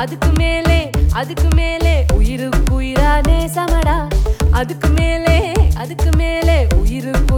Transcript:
அதுக்கு மேலே அதுக்கு மேலே உயிருக்கு உயிரா நேசமடா அதுக்கு மேலே அதுக்கு மேலே உயிருக்கு